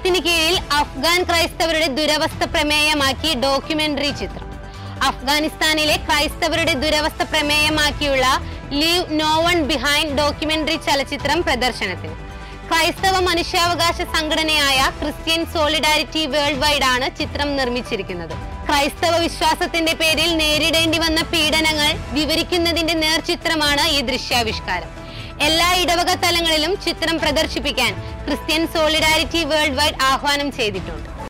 ആശയത്തിന് കീഴിൽ അഫ്ഗാൻ ക്രൈസ്തവരുടെ ദുരവസ്ഥ പ്രമേയമാക്കി ഡോക്യുമെന്ററി ചിത്രം അഫ്ഗാനിസ്ഥാനിലെ ക്രൈസ്തവരുടെ ദുരവസ്ഥ പ്രമേയമാക്കിയുള്ള Leave No One Behind documentary ചലച്ചിത്രം പ്രദർശനത്തിന് ക്രൈസ്തവ മനുഷ്യാവകാശ സംഘടനയായ ക്രിസ്ത്യൻ സോളിഡാരിറ്റി വേൾഡ് വൈഡ് ആണ് ചിത്രം നിർമ്മിച്ചിരിക്കുന്നത് ക്രൈസ്തവ വിശ്വാസത്തിന്റെ പേരിൽ നേരിടേണ്ടി വന്ന പീഡനങ്ങൾ വിവരിക്കുന്നതിന്റെ നേർചിത്രമാണ് ഈ ദൃശ്യാവിഷ്കാരം എല്ലാ ഇടവക തലങ്ങളിലും ചിത്രം പ്രദർശിപ്പിക്കാൻ ക്രിസ്ത്യൻ സോളിഡാരിറ്റി വേൾഡ് വൈഡ് ആഹ്വാനം ചെയ്തിട്ടുണ്ട്